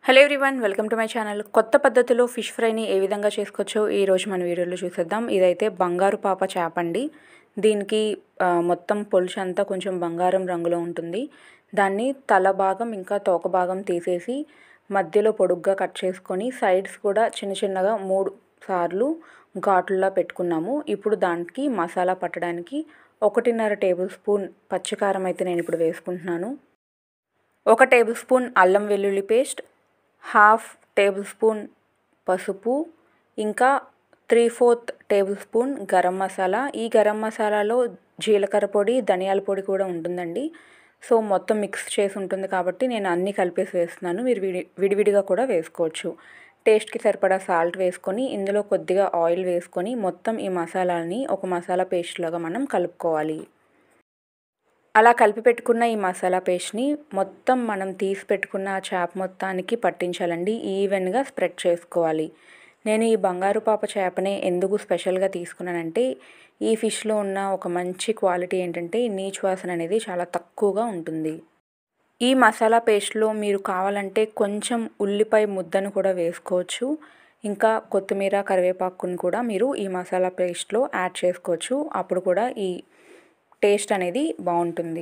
hello everyone welcome to my channel కొత్త పద్ధతిలో fish ఫ్రైని ఏ విధంగా చేసుకోవచ్చో ఈరోజు మన వీడియోలో చూసేద్దాం ఇదైతే బంగారు పాప చేప అండి దీనికి ఆ, మొత్తం పొలుసు అంతా కొంచెం బంగారం రంగులో ఉంటుంది దాన్ని తల భాగం ఇంకా తోక భాగం తీసేసి మధ్యలో పొడుగ్గా కట్ చేసుకొని సైడ్స్ కూడా చిన్న చిన్నగా మూడు సార్లు ఘాట్లులా పెట్టుకున్నాము ఇప్పుడు దానికి మసాలా పట్టడానికి ఒకటిన్నర టేబుల్ స్పూన్ పచ్చికారం అయితే నేను ఇప్పుడు వేసుకుంటున్నాను ఒక టేబుల్ స్పూన్ అల్లం వెల్లుల్లి పేస్ట్ హాఫ్ టేబుల్ స్పూన్ పసుపు ఇంకా three fourth tablespoon garam masala ఈ గరం మసాలాలో జీలకర్ర పొడి ధనియాల పొడి కూడా ఉంటుందండి సో మొత్తం మిక్స్ చేసి ఉంటుంది కాబట్టి నేను అన్నీ కలిపేసి వేస్తున్నాను మీరు విడి విడివిడిగా కూడా వేసుకోవచ్చు టేస్ట్కి సరిపడా సాల్ట్ వేసుకొని ఇందులో కొద్దిగా ఆయిల్ వేసుకొని మొత్తం ఈ మసాలాని ఒక మసాలా పేస్ట్ లాగా మనం కలుపుకోవాలి అలా కలిపి పెట్టుకున్న ఈ మసాలా పేస్ట్ని మొత్తం మనం తీసి పెట్టుకున్న ఆ చేప మొత్తానికి పట్టించాలండి ఈవెన్గా స్ప్రెడ్ చేసుకోవాలి నేను ఈ బంగారు పాప చేపనే ఎందుకు స్పెషల్గా తీసుకున్నానంటే ఈ ఫిష్లో ఉన్న ఒక మంచి క్వాలిటీ ఏంటంటే నీచు వాసన అనేది చాలా తక్కువగా ఉంటుంది ఈ మసాలా పేస్ట్లో మీరు కావాలంటే కొంచెం ఉల్లిపాయ ముద్దను కూడా వేసుకోవచ్చు ఇంకా కొత్తిమీర కరివేపాకుని కూడా మీరు ఈ మసాలా పేస్ట్లో యాడ్ చేసుకోవచ్చు అప్పుడు కూడా ఈ టేస్ట్ అనేది బాగుంటుంది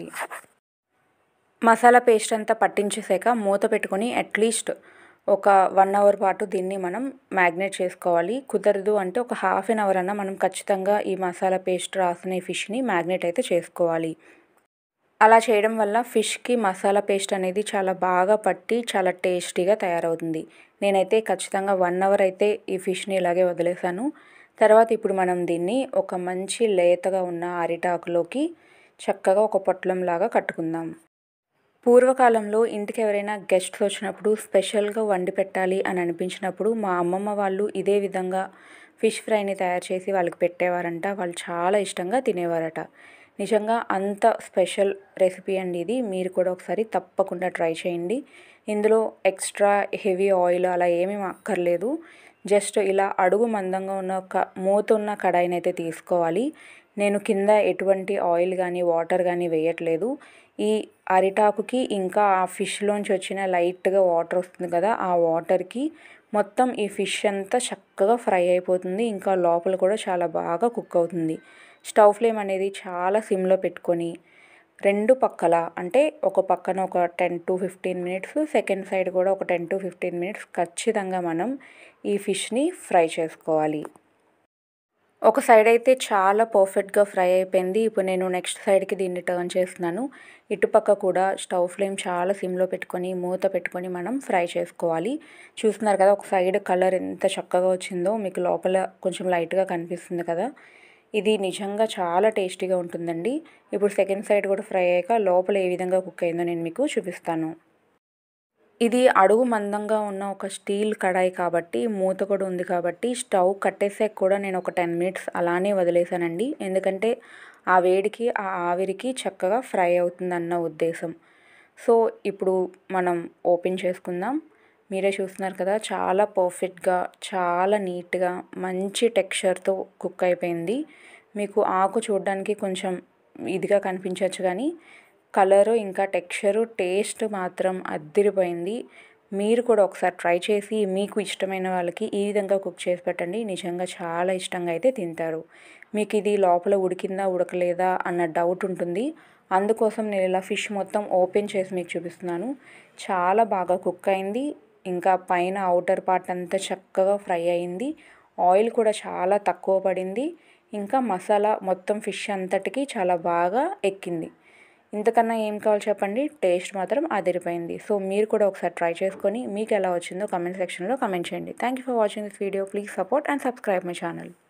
మసాలా పేస్ట్ అంతా పట్టించేసాక మూత పెట్టుకొని అట్లీస్ట్ ఒక వన్ అవర్ పాటు దీన్ని మనం మ్యాగ్నేట్ చేసుకోవాలి కుదరదు అంటే ఒక హాఫ్ అన్ అవర్ అన్నా మనం ఖచ్చితంగా ఈ మసాలా పేస్ట్ రాసిన ఈ ఫిష్ని మ్యాగ్నేట్ అయితే చేసుకోవాలి అలా చేయడం వల్ల ఫిష్కి మసాలా పేస్ట్ అనేది చాలా బాగా పట్టి చాలా టేస్టీగా తయారవుతుంది నేనైతే ఖచ్చితంగా వన్ అవర్ అయితే ఈ ఫిష్ని ఇలాగే వదిలేసాను తర్వాత ఇప్పుడు మనం దీన్ని ఒక మంచి లేతగా ఉన్న అరిటాకులోకి చక్కగా ఒక పొట్లంలాగా కట్టుకుందాం పూర్వకాలంలో ఇంటికి ఎవరైనా గెస్ట్స్ వచ్చినప్పుడు స్పెషల్గా వండి పెట్టాలి అని అనిపించినప్పుడు మా అమ్మమ్మ వాళ్ళు ఇదే విధంగా ఫిష్ ఫ్రైని తయారు చేసి వాళ్ళకి పెట్టేవారంట వాళ్ళు చాలా ఇష్టంగా తినేవారట నిజంగా అంత స్పెషల్ రెసిపీ అండి ఇది మీరు కూడా ఒకసారి తప్పకుండా ట్రై చేయండి ఇందులో ఎక్స్ట్రా హెవీ ఆయిల్ అలా ఏమీ అక్కర్లేదు జస్ట్ ఇలా అడుగు మందంగా ఉన్న ఒక మూత ఉన్న కడాయిని అయితే తీసుకోవాలి నేను కింద ఎటువంటి ఆయిల్ కానీ వాటర్ కానీ వేయట్లేదు ఈ అరిటాకుకి ఇంకా ఆ ఫిష్లోంచి వచ్చిన లైట్గా వాటర్ వస్తుంది కదా ఆ వాటర్కి మొత్తం ఈ ఫిష్ అంతా చక్కగా ఫ్రై అయిపోతుంది ఇంకా లోపల కూడా చాలా బాగా కుక్ అవుతుంది స్టవ్ ఫ్లేమ్ అనేది చాలా సిమ్లో పెట్టుకొని రెండు పక్కల అంటే ఒక పక్కన ఒక ten to fifteen minutes second side కూడా ఒక టెన్ టు ఫిఫ్టీన్ మినిట్స్ ఖచ్చితంగా మనం ఈ ఫిష్ని ఫ్రై చేసుకోవాలి ఒక సైడ్ అయితే చాలా పర్ఫెక్ట్గా ఫ్రై అయిపోయింది ఇప్పుడు నేను నెక్స్ట్ సైడ్కి దీన్ని టర్న్ చేస్తున్నాను ఇటుపక్క కూడా స్టవ్ ఫ్లేమ్ చాలా సిమ్లో పెట్టుకొని మూత పెట్టుకొని మనం ఫ్రై చేసుకోవాలి చూస్తున్నారు కదా ఒక సైడ్ కలర్ ఎంత చక్కగా వచ్చిందో మీకు లోపల కొంచెం లైట్గా కనిపిస్తుంది కదా ఇది నిజంగా చాలా టేస్టీగా ఉంటుందండి ఇప్పుడు సెకండ్ సైడ్ కూడా ఫ్రై అయ్యాక లోపల ఏ విధంగా కుక్ అయిందో నేను మీకు చూపిస్తాను ఇది అడుగు మందంగా ఉన్న ఒక స్టీల్ కడాయి కాబట్టి మూత కూడా ఉంది కాబట్టి స్టవ్ కట్టేసాక కూడా నేను ఒక టెన్ మినిట్స్ అలానే వదిలేసానండి ఎందుకంటే ఆ వేడికి ఆ ఆవిరికి చక్కగా ఫ్రై అవుతుందన్న ఉద్దేశం సో ఇప్పుడు మనం ఓపెన్ చేసుకుందాం మీరే చూస్తున్నారు కదా చాలా పర్ఫెక్ట్గా చాలా నీట్గా మంచి టెక్స్చర్తో కుక్ అయిపోయింది మీకు ఆకు చూడడానికి కొంచెం ఇదిగా కనిపించవచ్చు కానీ కలరు ఇంకా టెక్స్చరు టేస్ట్ మాత్రం అద్దిరిపోయింది మీరు కూడా ఒకసారి ట్రై చేసి మీకు ఇష్టమైన వాళ్ళకి ఈ విధంగా కుక్ చేసి పెట్టండి నిజంగా చాలా ఇష్టంగా అయితే తింటారు మీకు ఇది లోపల ఉడికిందా ఉడకలేదా అన్న డౌట్ ఉంటుంది అందుకోసం నేను ఇలా ఫిష్ మొత్తం ఓపెన్ చేసి మీకు చూపిస్తున్నాను చాలా బాగా కుక్ అయింది ఇంకా పైన అవుటర్ పార్ట్ అంతా చక్కగా ఫ్రై అయింది ఆయిల్ కూడా చాలా తక్కువ పడింది ఇంకా మసాలా మొత్తం ఫిష్ అంతటికి చాలా బాగా ఎక్కింది ఇంతకన్నా ఏం కావాలి చెప్పండి టేస్ట్ మాత్రం అదిరిపోయింది సో మీరు కూడా ఒకసారి ట్రై చేసుకొని మీకు ఎలా వచ్చిందో కమెంట్ సెక్షన్లో కమెంట్ చేయండి thank you for watching this video please support and subscribe my channel